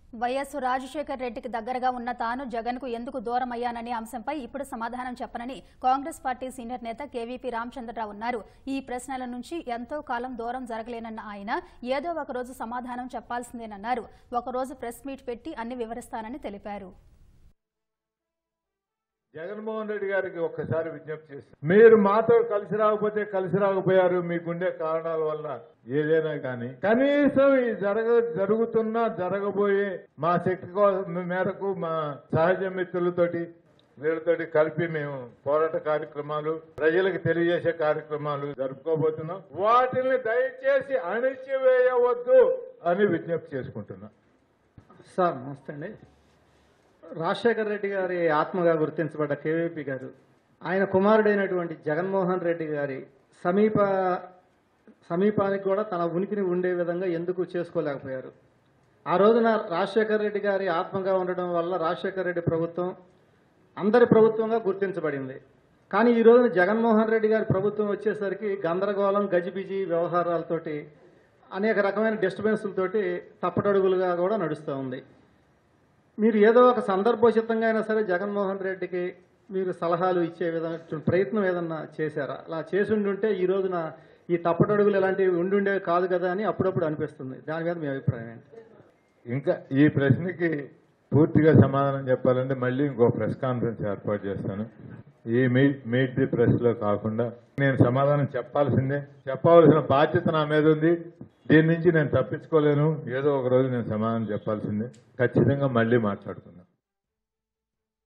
YS Rajasekhar రెడ్డికి దగ్గరగా ఉన్న తాను జగన్ కు ఎందుకు దూరం అయ్యాననే అంశంపై ఇప్పుడు సమాధానం చెప్పనని కాంగ్రెస్ పార్టీ సీనియర్ నేత కేవీపీ రామచంద్రరావు అన్నారు ఈ ప్రశ్నల నుంచి ఎంతో కాలం దూరం జరగలేనన్న ఆయన ఏదో ఒక రోజు సమాధానం చెప్పాల్సిందేనన్నారు ఒకరోజు ప్రెస్ మీట్ పెట్టి అన్ని వివరిస్తానని తెలిపారు జగన్మోహన్ రెడ్డి గారికి ఒక్కసారి విజ్ఞప్తి చేస్తాను మీరు మాతో కలిసి రాకపోతే కలిసి రాకపోయారు మీకుండే కారణాల వల్ల ఏదైనా కానీ కనీసం ఈ జరగ జరుగుతున్న జరగబోయే మా శక్తి కో- మేరకు మా సహజ మిత్రులతోటి వీళ్ళతోటి కలిపి మేము పోరాట కార్యక్రమాలు ప్రజలకు తెలియజేసే కార్యక్రమాలు జరుపుకోబోతున్నాం వాటిని దయచేసి అణిచివేయవద్దు అని విజ్ఞప్తి చేసుకుంటున్నాం సార్ నమస్తే అండి రాజశేఖర్ రెడ్డి గారి ఆత్మగా గుర్తించబడ్డ కేవీపీ గారు ఆయన కుమారుడైనటువంటి జగన్మోహన్ రెడ్డి గారి సమీప సమీపానికి కూడా తన ఉనికిని ఉండే విధంగా ఎందుకు చేసుకోలేకపోయారు ఆ రోజున రాజశేఖర్ రెడ్డి గారి ఆత్మగా ఉండడం వల్ల రాజశేఖర్ రెడ్డి ప్రభుత్వం అందరి ప్రభుత్వంగా గుర్తించబడింది కానీ ఈ రోజున జగన్మోహన్ రెడ్డి గారి ప్రభుత్వం వచ్చేసరికి గందరగోళం గజిబిజి వ్యవహారాలతోటి అనేక రకమైన డిస్టర్బెన్స్లతోటి తప్పటడుగులుగా కూడా నడుస్తూ ఉంది మీరు ఏదో ఒక సందర్భోచితంగా అయినా సరే జగన్మోహన్ రెడ్డికి మీరు సలహాలు ఇచ్చే విధంగా ప్రయత్నం ఏదన్నా చేశారా అలా చేసి ఉండుంటే ఈ రోజున ఈ తప్పటడుగులు ఇలాంటివి ఉండుండేవి కాదు కదా అని అప్పుడప్పుడు అనిపిస్తుంది దాని మీద మీ అభిప్రాయం ఏంటి ఇంకా ఈ ప్రశ్నకి పూర్తిగా సమాధానం చెప్పాలంటే మళ్ళీ ఇంకో ప్రెస్ కాన్ఫరెన్స్ ఏర్పాటు చేస్తాను ఈ మీట్ మీట్ ది ప్రెస్ లో కాకుండా నేను సమాధానం చెప్పాల్సిందే చెప్పవలసిన బాధ్యత నా మీద ఉంది దీని నుంచి నేను తప్పించుకోలేను ఏదో ఒక రోజు నేను సమాధానం చెప్పాల్సిందే ఖచ్చితంగా మళ్ళీ మాట్లాడుకుందాం